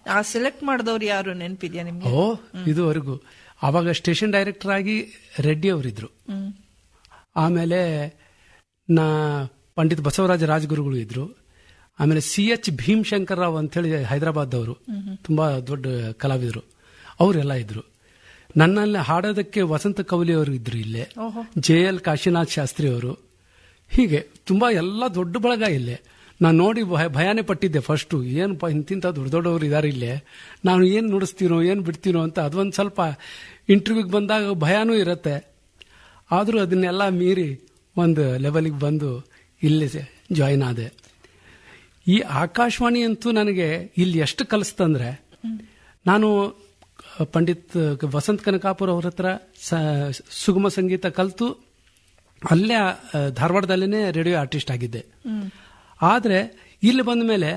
ಆ ಸೆಲೆಕ್ಟ್ ಮಾಡಿದವ್ರು ಯಾರು ನೆನಪಿದ್ಯಾ ನಿಮ್ಗೆ ಓ ಇದುವರೆಗೂ ಅವಾಗ ಸ್ಟೇಷನ್ ಡೈರೆಕ್ಟರ್ ಆಗಿ ರೆಡ್ಡಿ ಅವರಿದ್ರು ಹ್ಮ್. ಆಮೇಲೆ ನಾ ಪಂಡಿತ್ ಬಸವರಾಜ ರಾಜಗುರುಗಳು ಇದ್ರು ಆಮೇಲೆ ಸಿ ಎಚ್ ಭೀಮಶಂಕರ್ ರಾವ್ ಅಂತೇಳಿ ಹೈದರಾಬಾದ್ದವರು ತುಂಬಾ ದೊಡ್ಡ ಕಲಾವಿದರು ಅವರೆಲ್ಲ ಇದ್ರು ನನ್ನಲ್ಲಿ ಹಾಡೋದಕ್ಕೆ ವಸಂತ ಕವಲಿ ಅವರು ಇದ್ರು ಇಲ್ಲೇ ಓಹೋ. ಜೆ ಎಲ್ ಕಾಶಿನಾಥ್ ಶಾಸ್ತ್ರಿ ಅವರು ಹೀಗೆ ತುಂಬಾ ಎಲ್ಲ ದೊಡ್ಡ ಬಳಗ ಇಲ್ಲೇ ನಾನು ನೋಡಿ ಭಯ ಭಯಾನೇ ಪಟ್ಟಿದ್ದೆ ಫಸ್ಟು ಏನಪ್ಪ ಇಂತಿಂತ ದೊಡ್ಡ ದೊಡ್ಡವರು ಇದಾರೆ ಇಲ್ಲೇ ನಾನು ಏನು ನುಡಿಸ್ತೀನೋ ಏನು ಬಿಡ್ತೀನೋ ಅಂತ ಅದೊಂದು ಸ್ವಲ್ಪ ಇಂಟರ್ವ್ಯೂಗೆ ಬಂದಾಗ ಭಯನೂ ಇರುತ್ತೆ ಆದರೂ ಅದನ್ನೆಲ್ಲ ಮೀರಿ ಒಂದು ಲೆವೆಲಿಗೆ ಬಂದು ಇಲ್ಲಿ ಜಾಯಿನ್ ಆದೆ ಈ ಆಕಾಶವಾಣಿ ಅಂತೂ ನನಗೆ ಇಲ್ಲಿ ಎಷ್ಟು ಕಲಿಸ್ತಂದ್ರೆ ನಾನು ಪಂಡಿತ್ ವಸಂತ್ ಕನಕಾಪುರ ಅವ್ರ ಹತ್ರ ಸ- ಸುಗಮ ಸಂಗೀತ ಕಲಿತು ಅಲ್ಲೇ ಆ, ಧಾರವಾಡದಲ್ಲೇ ರೇಡಿಯೋ ಆರ್ಟಿಸ್ಟ್ ಆಗಿದ್ದೆ ಆದರೆ ಇಲ್ಲಿ ಬಂದ ಮೇಲೆ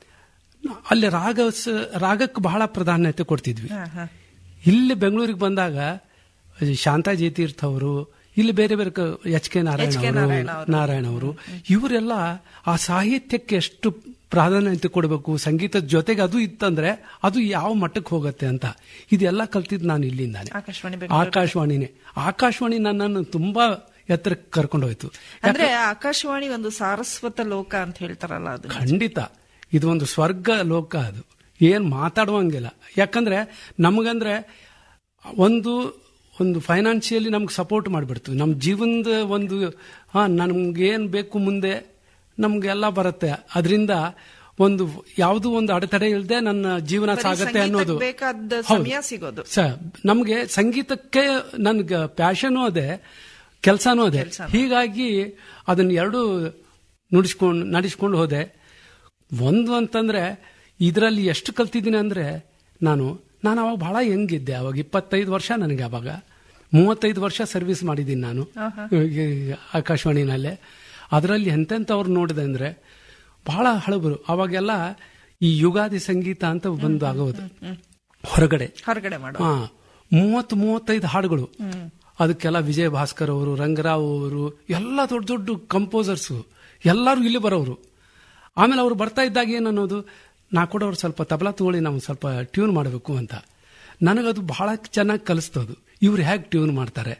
ಅಲ್ಲಿ ರಾಗ ಸ- ರಾಗಕ್ಕೆ ಬಹಳ ಪ್ರಾಧಾನ್ಯತೆ ಕೊಡ್ತಿದ್ವಿ ಹಾ, ಹಾ. ಇಲ್ಲಿ ಬೆಂಗಳೂರಿಗೆ ಬಂದಾಗ ಶಾಂತಾ ಜಯತೀರ್ಥ ಅವರು ಇಲ್ಲಿ ಬೇರೆ ಬೇರೆ H K Narayana H K ಅವರು ನಾರಾಯಣ ಅವರು. ನಾರಾಯಣ ಅವರು ಇವರೆಲ್ಲ ಆ ಸಾಹಿತ್ಯಕ್ಕೆ ಎಷ್ಟು ಪ್ರಾಧಾನ್ಯತೆ ಕೊಡಬೇಕು ಸಂಗೀತದ ಜೊತೆಗೆ ಅದು ಇತ್ತಂದ್ರೆ ಅದು ಯಾವ ಮಟ್ಟಕ್ಕೆ ಹೋಗುತ್ತೆ ಅಂತ ಇದೆಲ್ಲ ಕಲ್ತಿದ್ದು ನಾನು ಇಲ್ಲಿಂದಾನೆ ಆಕಾಶವಾಣಿ ಬೆಂಗಳೂರು. ಆಕಾಶವಾಣಿನೇ ಆಕಾಶವಾಣಿ ನನ್ನನ್ನು ತುಂಬಾ ಎತ್ತರಕ್ಕೆ ಕರ್ಕೊಂಡು ಹೋಯ್ತು ಅಂದ್ರೆ ಆಕಾಶವಾಣಿ ಒಂದು ಸಾರಸ್ವತ ಲೋಕ ಅಂತ ಹೇಳ್ತಾರಲ್ಲ ಅದು ಖಂಡಿತ ಇದು ಒಂದು ಸ್ವರ್ಗ ಲೋಕ ಅದು ಏನ್ ಮಾತಾಡುವಂಗಿಲ್ಲ ಯಾಕಂದ್ರೆ ನಮಗಂದ್ರೆ ಒಂದು ಒಂದು ಫೈನಾನ್ಷಿಯಲಿ ನಮ್ಗೆ ಸಪೋರ್ಟ್ ಮಾಡಿಬಿಡ್ತು ನಮ್ಮ ಜೀವನದ ಒಂದು ಹಾ ನಮ್ಗೆ ಏನ್ ಬೇಕು ಮುಂದೆ ನಮ್ಗೆಲ್ಲ ಬರುತ್ತೆ ಅದರಿಂದ ಒಂದು ಯಾವುದು ಒಂದು ಅಡೆತಡೆ ಇಲ್ಲದೆ ನನ್ನ ಜೀವನ ಬರೀ ಸಾಗತ್ತೆ ಸಂಗೀತಕ್ಕೆ ಅನ್ನೋದು ಬೇಕಾದ ಹೌದು. ಸಮಯ ಸಿಗೋದು ಸ ನಮಗೆ ಸಂಗೀತಕ್ಕೆ ನನ್ಗೆ ಪ್ಯಾಷನು ಅದೇ ಕೆಲಸನೂ ಅದೇ ಹೀಗಾಗಿ ಅದನ್ನ ಎರಡು ನುಡಿಸ್ಕೊಂಡು ನಡೆಸ್ಕೊಂಡು ಹೋದೆ ಒಂದು ಅಂತಂದ್ರೆ ಇದರಲ್ಲಿ ಎಷ್ಟು ಕಲ್ತಿದ್ದೀನಿ ಅಂದ್ರೆ ನಾನು ನಾನು ಅವಾಗ ಬಹಳ ಹೆಂಗಿದ್ದೆ ಅವಾಗ ಇಪ್ಪತ್ತೈದು ವರ್ಷ ನನಗೆ ಅವಾಗ ಮೂವತ್ತೈದು ವರ್ಷ ಸರ್ವಿಸ್ ಮಾಡಿದ್ದೀನಿ ನಾನು ಈ ಆಕಾಶವಾಣಿನಲ್ಲೇ ಅದರಲ್ಲಿ ಎಂತೆಂಥವ್ರು ನೋಡಿದೆ ಅಂದ್ರೆ ಬಹಳ ಹಳಬರು ಅವಾಗೆಲ್ಲ ಈ ಯುಗಾದಿ ಸಂಗೀತ ಅಂತ ಬಂದು ಆಗೋದು ಹೊರಗಡೆ ಹೊರಗಡೆ ಮಾಡೋ ಹಾ ಮೂವತ್ತು ಮೂವತ್ತೈದು ಹಾಡುಗಳು ಅದಕ್ಕೆಲ್ಲ ವಿಜಯ ಭಾಸ್ಕರ್ ಅವರು ರಂಗರಾವ್ ಅವರು ಎಲ್ಲ ದೊಡ್ಡ ದೊಡ್ಡ ಕಂಪೋಸರ್ಸ್ ಎಲ್ಲರೂ ಇಲ್ಲಿ ಬರೋರು ಆಮೇಲೆ ಅವ್ರು ಬರ್ತಾ ಇದ್ದಾಗ ಏನು ಅನ್ನೋದು ನಾ ಕೂಡ ಅವ್ರು ಸ್ವಲ್ಪ ತಬಲಾ ತಗೊಳ್ಳಿ ನಾವು ಸ್ವಲ್ಪ ಟ್ಯೂನ್ ಮಾಡಬೇಕು ಅಂತ ನನಗದು ಬಹಳ ಚೆನ್ನಾಗಿ ಕಲಿಸ್ತದು ಇವ್ರು ಹೇಗೆ ಟ್ಯೂನ್ ಮಾಡ್ತಾರೆ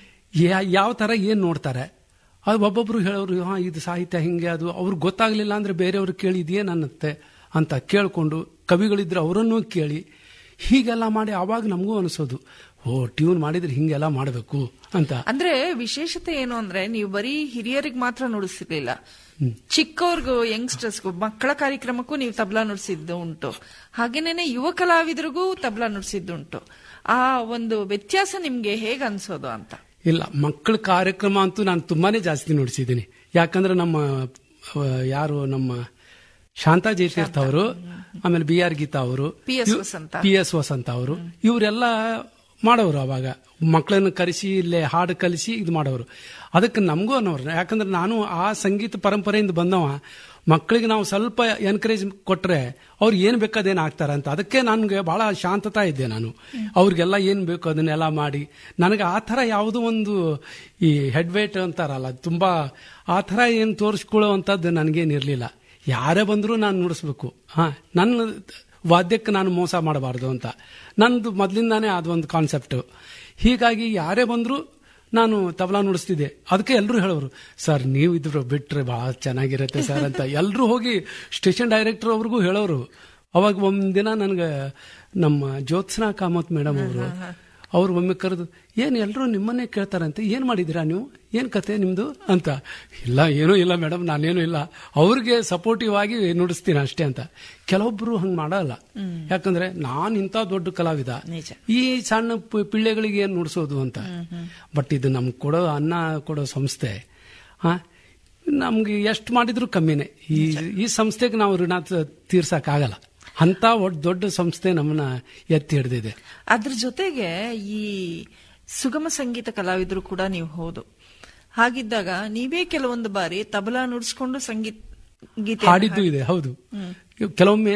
ಯಾ- ಯಾವ ತರ ಏನ್ ನೋಡ್ತಾರೆ ಅದು ಒಬ್ಬೊಬ್ರು ಹೇಳೋರು ಹಾ ಇದು ಸಾಹಿತ್ಯ ಹಿಂಗೆ ಅದು ಅವ್ರಿಗೆ ಗೊತ್ತಾಗ್ಲಿಲ್ಲ ಅಂದ್ರೆ ಬೇರೆಯವ್ರು ಕೇಳಿ ಇದೇನ್ ಅನ್ನತ್ತೆ ಅಂತ ಕೇಳ್ಕೊಂಡು ಕವಿಗಳಿದ್ರೆ ಅವರನ್ನೂ ಕೇಳಿ ಹೀಗೆಲ್ಲ ಮಾಡಿ ಅವಾಗ ನಮಗೂ ಅನಿಸೋದು ಓ ಟ್ಯೂನ್ ಮಾಡಿದ್ರೆ ಹಿಂಗೆಲ್ಲ ಮಾಡಬೇಕು ಅಂತ ಅಂದ್ರೆ ವಿಶೇಷತೆ ಏನು ಅಂದ್ರೆ ನೀವು ಬರೀ ಹಿರಿಯರಿಗೆ ಮಾತ್ರ ನುಡಿಸಿರ್ಲಿಲ್ಲ ಚಿಕ್ಕವ್ರಿಗೂ ಯಂಗ್ಸ್ಟರ್ಸ್ಗೂ ಮಕ್ಕಳ ಕಾರ್ಯಕ್ರಮಕ್ಕೂ ನೀವು ತಬಲಾ ನುಡಿಸಿದ್ದು ಉಂಟು ಹಾಗೇನೇನೆ ಯುವ ಕಲಾವಿದರಿಗೂ ತಬಲಾ ನುಡಿಸಿದ್ದು ಉಂಟು ಆ ಒಂದು ವ್ಯತ್ಯಾಸ ನಿಮ್ಗೆ ಹೇಗ್ ಅನ್ಸೋದು ಅಂತ ಇಲ್ಲ ಮಕ್ಕಳ ಕಾರ್ಯಕ್ರಮ ಅಂತೂ ನಾನು ತುಂಬಾನೇ ಜಾಸ್ತಿ ನೋಡಿಸಿದ್ದೀನಿ ಯಾಕಂದ್ರೆ ನಮ್ಮ ಆ, ಯಾರು ನಮ್ಮ ಶಾಂತಾ ಜಯತೀರ್ಥ ಅವರು ಆಮೇಲೆ ಬಿ ಆರ್ ಗೀತಾ ಅವರು P S Vasantha P S Vasantha ಅವರು ಇವರೆಲ್ಲ ಮಾಡೋರು ಅವಾಗ ಮಕ್ಕಳನ್ನು ಕರೆಸಿ ಇಲ್ಲೇ ಹಾಡು ಕಲಿಸಿ ಇದು ಮಾಡೋರು ಅದಕ್ಕೆ ನಮಗೂ ಅನ್ನೋರು ಯಾಕಂದ್ರೆ ನಾನು ಆ ಸಂಗೀತ ಪರಂಪರೆಯಿಂದ ಬಂದವ ಮಕ್ಕಳಿಗೆ ನಾವು ಸ್ವಲ್ಪ ಎನ್ಕರೇಜ್ ಕೊಟ್ರೆ ಅವ್ರು ಏನ್ ಬೇಕಾದೇನು ಆಗ್ತಾರೆ ಅಂತ ಅದಕ್ಕೆ ನನಗೆ ಬಹಳ ಶಾಂತತಾ ಇದ್ದೆ ನಾನು ಅವ್ರಿಗೆಲ್ಲ ಏನ್ ಬೇಕು ಅದನ್ನೆಲ್ಲ ಮಾಡಿ ನನಗೆ ಆ ಥರ ಯಾವುದೋ ಒಂದು ಈ ಹೆಡ್ ವೇಟ್ ಅಂತಾರಲ್ಲ ತುಂಬಾ ಆ ಥರ ಏನು ತೋರಿಸ್ಕೊಳ್ಳುವಂಥದ್ದು ನನಗೇನಿರಲಿಲ್ಲ ಯಾರೇ ಬಂದರೂ ನಾನು ನುಡಿಸ್ಬೇಕು ಹಾ ನನ್ನ ವಾದ್ಯಕ್ಕೆ ನಾನು ಮೋಸ ಮಾಡಬಾರ್ದು ಅಂತ ನಂದು ಮೊದಲಿಂದಾನೇ ಅದೊಂದು ಕಾನ್ಸೆಪ್ಟ್ ಹೀಗಾಗಿ ಯಾರೇ ಬಂದರೂ ನಾನು ತಬಲಾ ನುಡಿಸ್ತಿದ್ದೆ ಅದಕ್ಕೆ ಎಲ್ಲರೂ ಹೇಳೋರು ಸರ್ ನೀವು ಇದ್ರು ಬಿಟ್ರೆ ಬಹಳ ಚೆನ್ನಾಗಿರುತ್ತೆ ಸರ್ ಅಂತ ಎಲ್ಲರೂ ಹೋಗಿ ಸ್ಟೇಷನ್ ಡೈರೆಕ್ಟರ್ ಅವ್ರಿಗೂ ಹೇಳೋರು ಅವಾಗ ಒಂದಿನ ನನಗೆ ನಮ್ಮ ಜ್ಯೋತ್ಸ್ನಾ ಕಾಮತ್ ಮೇಡಮ್ ಅವರು ಅವ್ರು ಒಮ್ಮೆ ಕರೆದು ಏನ್ ಎಲ್ಲರೂ ನಿಮ್ಮನ್ನೇ ಕೇಳ್ತಾರಂತೆ ಏನ್ ಮಾಡಿದಿರಾ ನೀವು ಏನ್ ಕತೆ ನಿಮ್ದು ಅಂತ ಇಲ್ಲ ಏನೂ ಇಲ್ಲ ಮೇಡಮ್ ನಾನೇನು ಇಲ್ಲ ಅವ್ರಿಗೆ ಸಪೋರ್ಟಿವ್ ಆಗಿ ನುಡಿಸ್ತೀನಿ ಅಷ್ಟೇ ಅಂತ ಕೆಲವೊಬ್ರು ಹಂಗ್ ಮಾಡಲ್ಲ ಯಾಕಂದ್ರೆ ನಾನ್ ಇಂಥ ದೊಡ್ಡ ಕಲಾವಿದ ನಿಜ. ಈ ಸಣ್ಣ ಪಿ- ಪಿಳ್ಳೆಗಳಿಗೆ ಏನ್ ನುಡಿಸೋದು ಅಂತ ಬಟ್ ಇದು ನಮ್ಗೆ ಕೊಡೋ ಅನ್ನ ಕೊಡೋ ಸಂಸ್ಥೆ ಹಾ ನಮ್ಗೆ ಎಷ್ಟು ಮಾಡಿದ್ರು ಕಮ್ಮಿನೇ ಈ ಈ ಸಂಸ್ಥೆಗೆ ನಾವು ಋಣ ತೀರ್ಸಕ್ ಆಗಲ್ಲ ಅಂತ ಒಡ್- ದೊಡ್ಡ ಸಂಸ್ಥೆ ನಮ್ಮನ್ನ ಎತ್ತಿ ಹಿಡಿದಿದೆ ಅದ್ರ ಜೊತೆಗೆ ಈ ಸುಗಮ ಸಂಗೀತ ಕಲಾವಿದರು ಕೂಡ ನೀವು ಹೌದು ಹಾಗಿದ್ದಾಗ ನೀವೇ ಕೆಲವೊಂದು ಬಾರಿ ತಬಲಾ ನುಡಿಸ್ಕೊಂಡು ಸಂಗೀತ ಗೀತೆ ಹಾಡಿದ್ದು ಇದೆ ಹೌದು ಕೆಲವೊಮ್ಮೆ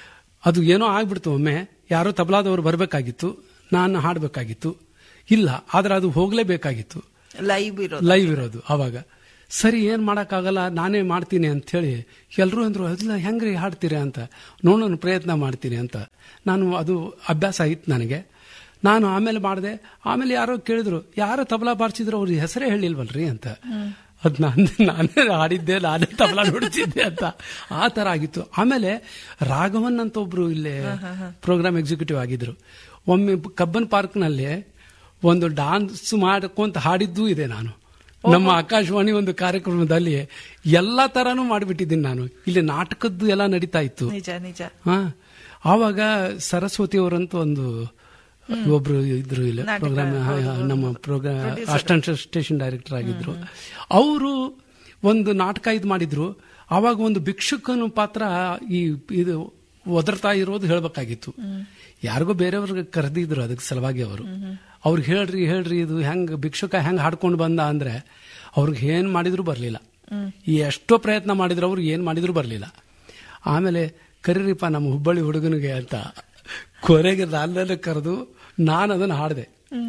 ಅದು ಏನೋ ಆಗ್ಬಿಡ್ತು ಒಮ್ಮೆ ಯಾರೋ ತಬಲಾದವರು ಬರಬೇಕಾಗಿತ್ತು ನಾನು ಹಾಡಬೇಕಾಗಿತ್ತು ಇಲ್ಲ ಆದ್ರೆ ಅದು ಹೋಗ್ಲೇಬೇಕಾಗಿತ್ತು ಲೈವ್ ಇರೋದು ಲೈವ್ ಇರೋದು ಅವಾಗ ಸರಿ ಏನ್ ಮಾಡಕ್ಕಾಗಲ್ಲ ನಾನೇ ಮಾಡ್ತೀನಿ ಅಂತ ಹೇಳಿ ಎಲ್ರು ಅಂದ್ರು ಅದಿಲ್ಲ ಹೆಂಗ್ರಿ ಹಾಡ್ತೀರಿ ಅಂತ ನೋಡೋಣ ಪ್ರಯತ್ನ ಮಾಡ್ತೀನಿ ಅಂತ ನಾನು ಅದು ಅಭ್ಯಾಸ ಆಯ್ತು ನನಗೆ ನಾನು ಆಮೇಲೆ ಮಾಡಿದೆ ಆಮೇಲೆ ಯಾರೋ ಕೇಳಿದ್ರು ಯಾರೋ ತಬಲಾ ಬಾರಿಸಿದ್ರು ಅವ್ರ ಹೆಸರೇ ಹೇಳಿಲ್ವಲ್ರಿ ಅಂತ ಅದ್ ನಾನು ನಾನೇ ಹಾಡಿದ್ದೆ ನಾನೇ ತಬಲಾ ನುಡಿಸಿದ್ದೆ ಅಂತ ಆ ತರ ಆಗಿತ್ತು ಆಮೇಲೆ ರಾಘವನ್ ಅಂತ ಒಬ್ರು ಇಲ್ಲೇ ಪ್ರೋಗ್ರಾಮ್ ಎಕ್ಸಿಕ್ಯೂಟಿವ್ ಆಗಿದ್ರು ಒಮ್ಮೆ ಕಬ್ಬನ್ ಪಾರ್ಕ್ ನಲ್ಲಿ ಒಂದು ಡಾನ್ಸ್ ಮಾಡ್ಕೊಂತ ಹಾಡಿದ್ದೂ ಇದೆ ನಾನು ನಮ್ಮ ಆಕಾಶವಾಣಿ ಒಂದು ಕಾರ್ಯಕ್ರಮದಲ್ಲಿ ಎಲ್ಲಾ ತರಾನು ಮಾಡಿಬಿಟ್ಟಿದ್ದೀನಿ ನಾನು ಇಲ್ಲಿ ನಾಟಕದ್ದು ಎಲ್ಲ ನಡೀತಾ ಇತ್ತು ನಿಜ ನಿಜ ಹಾ ಆವಾಗ ಸರಸ್ವತಿ ಅವರಂತೂ ಒಂದು ಒಬ್ರು ಇದ್ರು ಇಲ್ಲ ನಾಟಕ, ಪ್ರೋಗ್ರಾಮ್ ನಮ್ಮ ಪ್ರೋಗ್ರಾಮ್ ಅಸಿಸ್ಟೆಂಟ್ ಸ್ಟೇಷನ್ ಡೈರೆಕ್ಟರ್ ಆಗಿದ್ರು ಅವರು ಒಂದು ನಾಟಕ ಇದು ಮಾಡಿದ್ರು ಆವಾಗ ಒಂದು ಭಿಕ್ಷುಕನ ಪಾತ್ರ ಈ ಇದು ಒದರ್ತಾ ಇರೋದು ಹೇಳ್ಬೇಕಾಗಿತ್ತು ಯಾರಿಗೋ ಬೇರೆಯವ್ರಿಗೆ ಕರೆದಿದ್ರು ಅದಕ್ಕೆ ಸಲುವಾಗಿ ಅವರು ಅವ್ರಿಗೆ ಹೇಳ್ರಿ ಹೇಳ್ರಿ ಇದು ಹೆಂಗ್ ಭಿಕ್ಷುಕ ಹೆಂಗ್ ಹಾಡ್ಕೊಂಡು ಬಂದ ಅಂದ್ರೆ ಅವ್ರಿಗೆ ಏನ್ ಮಾಡಿದ್ರು ಬರ್ಲಿಲ್ಲ ಈ ಎಷ್ಟೋ ಪ್ರಯತ್ನ ಮಾಡಿದ್ರು ಅವ್ರು ಏನ್ ಮಾಡಿದ್ರು ಬರ್ಲಿಲ್ಲ ಆಮೇಲೆ ಕರೀರಿಪ್ಪ ನಮ್ಮ ಹುಬ್ಬಳ್ಳಿ ಹುಡುಗನಿಗೆ ಅಂತ ಕೊನೆಗೆ ನನ್ನನ್ನು ಕರೆದು ನಾನು ಅದನ್ನು ಹಾಡಿದೆ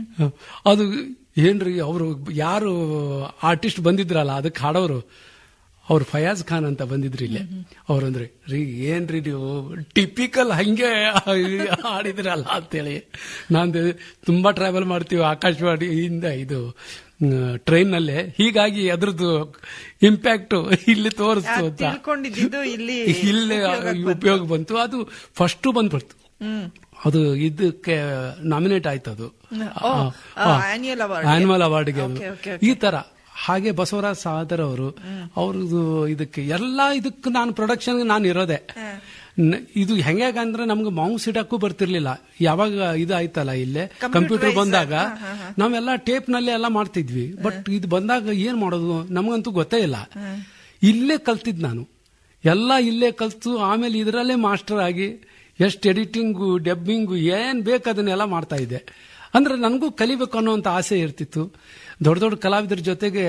ಅದು ಏನ್ರಿ ಅವರು ಯಾರು ಆರ್ಟಿಸ್ಟ್ ಬಂದಿದ್ರಲ್ಲ ಅದಕ್ಕೆ ಹಾಡೋರು ಅವ್ರು ಫಯಾಜ್ ಖಾನ್ ಅಂತ ಬಂದಿದ್ರು ಇಲ್ಲೇ ಅವ್ರಂದ್ರೆ ರೀ ಏನ್ರಿ ನೀವು ಟಿಪಿಕಲ್ ಹಂಗೆ ಹಾಡಿದ್ರಲ್ಲ ಅಂತೇಳಿ ನಾನು ತುಂಬಾ ಟ್ರಾವೆಲ್ ಮಾಡ್ತೀವಿ ಆಕಾಶವಾಣಿಯಿಂದ ಇದು ಟ್ರೈನ್ ನಲ್ಲೇ ಹೀಗಾಗಿ ಅದ್ರದ್ದು ಇಂಪ್ಯಾಕ್ಟ್ ಇಲ್ಲಿ ತೋರಿಸ್ತು ಅಂತ ತಿಳ್ಕೊಂಡಿದ್ದು ಇಲ್ಲಿ ಇಲ್ಲೇ ಉಪಯೋಗ ಬಂತು ಅದು ಫಸ್ಟ್ ಬಂದ್ಬಿಡ್ತು ಹ್ಮ್ ಅದು ಇದಕ್ಕೆ ನಾಮಿನೇಟ್ ಆಯ್ತು ಅದು ಓ, ಆ, annual award ಗೆ. ಆನ್ಯುವಲ್ ಅವಾರ್ಡ್ಗೆ ಅದು Okay, okay, ಈ ತರ ಹಾಗೆ ಬಸವರಾಜ್ ಸಾದರ್ ಅವರು ಅವ್ರದ್ದು ಇದಕ್ಕೆ ಎಲ್ಲಾ ಇದಕ್ಕೆ ನಾನು ಪ್ರೊಡಕ್ಷನ್ ನಾನು ಇರೋದೆ ನ- ಇದು ಹೆಂಗಾಗಂದ್ರೆ ನಮ್ಗೆ ಮೌಸ್ ಇಡಕ್ಕೂ ಬರ್ತಿರ್ಲಿಲ್ಲ ಯಾವಾಗ ಇದು ಆಯ್ತಲ್ಲ ಇಲ್ಲೇ ಕಂಪ್ಯೂಟರ್ ಬಂದಾಗ ನಾವೆಲ್ಲ ಟೇಪ್ ನಲ್ಲಿ ಎಲ್ಲ ಮಾಡ್ತಿದ್ವಿ ಬಟ್ ಇದು ಬಂದಾಗ ಏನ್ ಮಾಡೋದು ನಮಗಂತೂ ಗೊತ್ತೇ ಇಲ್ಲ ಇಲ್ಲೇ ಕಲ್ತಿದ್ ನಾನು ಎಲ್ಲ ಇಲ್ಲೇ ಕಲ್ತು ಆಮೇಲೆ ಇದರಲ್ಲೇ ಮಾಸ್ಟರ್ ಆಗಿ ಎಷ್ಟು ಎಡಿಟಿಂಗು ಡಬ್ಬಿಂಗು ಏನ್ ಬೇಕು ಅದನ್ನೆಲ್ಲ ಮಾಡ್ತಾ ಇದ್ದೆ ಅಂದ್ರೆ ನನಗೂ ಕಲಿಬೇಕು ಅನ್ನೋಂಥ ಆಸೆ ಇರ್ತಿತ್ತು ದೊಡ್ಡ ದೊಡ್ಡ ಕಲಾವಿದರ ಜೊತೆಗೆ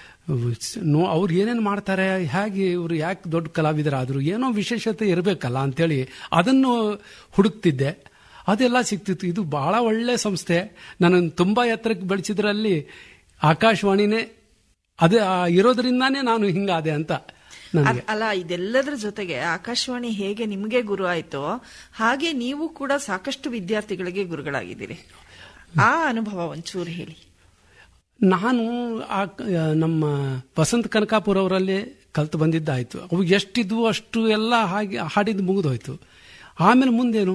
ನೋ ಅವ್ರು ಏನೇನು ಮಾಡ್ತಾರೆ ಹೇಗೆ ಇವರು ಯಾಕೆ ದೊಡ್ಡ ಕಲಾವಿದರಾದ್ರು ಏನೋ ವಿಶೇಷತೆ ಇರಬೇಕಲ್ಲ ಅಂತೇಳಿ ಅದನ್ನು ಹುಡುಕ್ತಿದ್ದೆ ಅದೆಲ್ಲ ಸಿಕ್ತಿತ್ತು ಇದು ಬಹಳ ಒಳ್ಳೆ ಸಂಸ್ಥೆ ನನ್ನನ್ನು ತುಂಬಾ ಎತ್ತರಕ್ಕೆ ಬೆಳೆಸಿದ್ರಲ್ಲಿ ಆಕಾಶವಾಣಿನೇ ಅದೇ ಆ ಇರೋದ್ರಿಂದಾನೇ ನಾನು ಹಿಂಗಾದೆ ಅಂತ ನನಗೆ ಅದ್- ಅಲ್ಲ ಇದೆಲ್ಲದರ ಜೊತೆಗೆ ಆಕಾಶವಾಣಿ ಹೇಗೆ ನಿಮ್ಗೆ ಗುರು ಆಯ್ತೋ ಹಾಗೆ ನೀವು ಕೂಡ ಸಾಕಷ್ಟು ವಿದ್ಯಾರ್ಥಿಗಳಿಗೆ ಗುರುಗಳಾಗಿದ್ದೀರಿ ಆ ಅನುಭವ ಒಂಚೂರು ಹೇಳಿ ನಾನು ಆ ಕ- ನಮ್ಮ ವಸಂತ ಕನಕಾಪುರ ಅವರಲ್ಲಿ ಕಲ್ತು ಬಂದಿದ್ದಾಯ್ತು ಅವು ಎಷ್ಟಿದ್ವು ಅಷ್ಟು ಎಲ್ಲ ಹಾಗೆ ಹಾಡಿದ್ದು ಮುಗಿದೋಯ್ತು ಆಮೇಲೆ ಮುಂದೇನು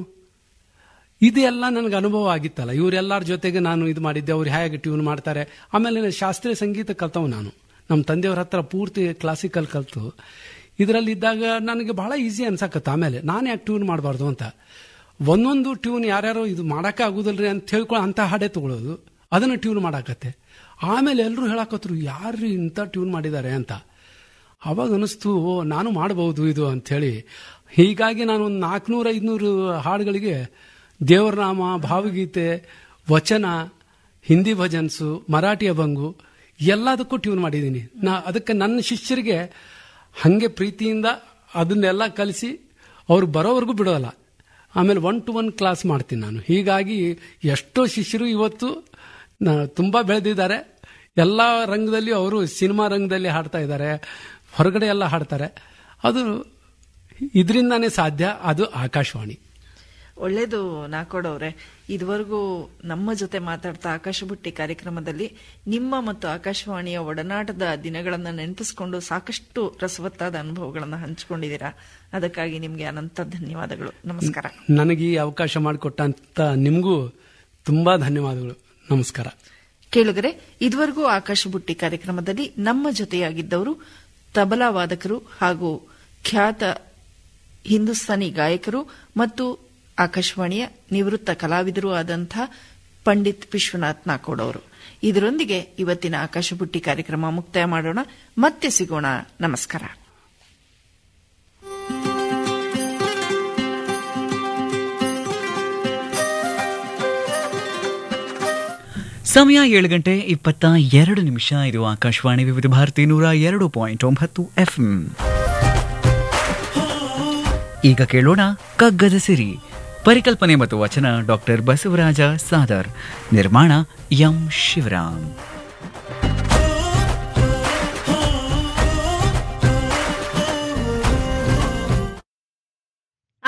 ಇದೆಲ್ಲ ನನಗೆ ಅನುಭವ ಆಗಿತ್ತಲ್ಲ ಇವರೆಲ್ಲರ ಜೊತೆಗೆ ನಾನು ಇದು ಮಾಡಿದ್ದೆ ಅವ್ರು ಹೇಗೆ ಟ್ಯೂನ್ ಮಾಡ್ತಾರೆ ಆಮೇಲೆ ಶಾಸ್ತ್ರೀಯ ಸಂಗೀತ ಕಲ್ತವ್ ನಾನು ನಮ್ಮ ತಂದೆಯವ್ರ ಹತ್ರ ಪೂರ್ತಿ ಕ್ಲಾಸಿಕಲ್ ಕಲ್ತು ಇದರಲ್ಲಿ ಇದ್ದಾಗ ನನಗೆ ಬಹಳ ಈಸಿ ಅನ್ಸಕತ್ತ ಆಮೇಲೆ ನಾನು ಯಾಕೆ ಟ್ಯೂನ್ ಮಾಡಬಾರ್ದು ಅಂತ ಒಂದೊಂದು ಟ್ಯೂನ್ ಯಾರ್ಯಾರೋ ಇದು ಮಾಡಕ್ಕೆ ಆಗುದಿಲ್ರಿ ಅಂತ ಹೇಳ್ಕೊಂಡು ಅಂತ ಹಾಡೇ ತಗೊಳ್ಳೋದು ಅದನ್ನು ಟ್ಯೂನ್ ಮಾಡಾಕತ್ತೆ ಆಮೇಲೆ ಎಲ್ಲರೂ ಹೇಳಕತ್ರು ಯಾರು ಇಂಥ ಟ್ಯೂನ್ ಮಾಡಿದ್ದಾರೆ ಅಂತ ಅವಾಗ ಅನಿಸ್ತು ಓ ನಾನು ಮಾಡಬಹುದು ಇದು ಅಂತ ಹೇಳಿ ಹೀಗಾಗಿ ನಾನು ಒಂದು ನಾಲ್ಕುನೂರ ಐದುನೂರು ಹಾಡುಗಳಿಗೆ ದೇವರನಾಮ ಭಾವಗೀತೆ ವಚನ ಹಿಂದಿ ಭಜನ್ಸು ಮರಾಠಿ ಅಭಂಗು ಎಲ್ಲದಕ್ಕೂ ಟ್ಯೂನ್ ಮಾಡಿದ್ದೀನಿ ನಾ ಅದಕ್ಕೆ ನನ್ನ ಶಿಷ್ಯರಿಗೆ ಹಂಗೆ ಪ್ರೀತಿಯಿಂದ ಅದನ್ನೆಲ್ಲ ಕಲಿಸಿ ಅವ್ರು ಬರೋವರೆಗೂ ಬಿಡೋಲ್ಲ ಆಮೇಲೆ ಒನ್ ಟು ಒನ್ ಕ್ಲಾಸ್ ಮಾಡ್ತೀನಿ ನಾನು ಹೀಗಾಗಿ ಎಷ್ಟೋ ಶಿಷ್ಯರು ಇವತ್ತು ನ- ತುಂಬಾ ಬೆಳೆದಿದ್ದಾರೆ ಎಲ್ಲ ರಂಗದಲ್ಲಿ ಅವರು ಸಿನಿಮಾ ರಂಗದಲ್ಲಿ ಹಾಡ್ತಾ ಇದ್ದಾರೆ ಹೊರಗಡೆ ಎಲ್ಲ ಹಾಡ್ತಾರೆ ಅದು ಇದರಿಂದಾನೇ ಸಾಧ್ಯ ಅದು ಆಕಾಶವಾಣಿ ಒಳ್ಳೇದು ನಾಕೋಡವ್ರೆ ಇದುವರೆಗೂ ನಮ್ಮ ಜೊತೆ ಮಾತಾಡ್ತಾ ಆಕಾಶ ಬುಟ್ಟಿ ಕಾರ್ಯಕ್ರಮದಲ್ಲಿ ನಿಮ್ಮ ಮತ್ತು ಆಕಾಶವಾಣಿಯ ಒಡನಾಟದ ದಿನಗಳನ್ನ ನೆನಪಿಸಿಕೊಂಡು ಸಾಕಷ್ಟು ರಸವತ್ತಾದ ಅನುಭವಗಳನ್ನ ಹಂಚಿಕೊಂಡಿದ್ದೀರಾ ಅದಕ್ಕಾಗಿ ನಿಮ್ಗೆ ಅನಂತ ಧನ್ಯವಾದಗಳು ನಮಸ್ಕಾರ ನನಗೆ ಈ ಅವಕಾಶ ಮಾಡಿಕೊಟ್ಟಂತ ನಿಮಗೂ ತುಂಬಾ ಧನ್ಯವಾದಗಳು ನಮಸ್ಕಾರ ಕೇಳುಗರೆ ಇದುವರೆಗೂ ಆಕಾಶ ಬುಟ್ಟಿ ಕಾರ್ಯಕ್ರಮದಲ್ಲಿ ನಮ್ಮ ಜೊತೆಯಾಗಿದ್ದವರು ತಬಲಾ ವಾದಕರು ಹಾಗೂ ಖ್ಯಾತ ಹಿಂದೂಸ್ತಾನಿ ಗಾಯಕರು ಮತ್ತು ಆಕಾಶವಾಣಿಯ ನಿವೃತ್ತ ಕಲಾವಿದರು ಆದಂಥ ಪಂಡಿತ್ ವಿಶ್ವನಾಥ್ ನಾಕೋಡ್ ಅವರು ಇದರೊಂದಿಗೆ ಇವತ್ತಿನ ಆಕಾಶ ಬುಟ್ಟಿ ಕಾರ್ಯಕ್ರಮ ಮುಕ್ತಾಯ ಮಾಡೋಣ ಮತ್ತೆ ಸಿಗೋಣ ನಮಸ್ಕಾರ ಸಮಯ ಏಳು ಗಂಟೆ ಇಪ್ಪತ್ತ ಎರಡು ನಿಮಿಷ ಇದು ಆಕಾಶವಾಣಿ ವಿವಿಧ ಭಾರತಿ ನೂರ ಎರಡು ಪಾಯಿಂಟ್ ಒಂಬತ್ತು ಎಫ್ ಈಗ ಕೇಳೋಣ ಕಗ್ಗದ ಸಿರಿ ಪರಿಕಲ್ಪನೆ ಮತ್ತು ವಚನ ಡಾಕ್ಟರ್ ಬಸವರಾಜ ಸಾದರ್ ನಿರ್ಮಾಣ ಎಂ ಶಿವರಾಮ್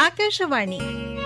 ಆಕಾಶವಾಣಿ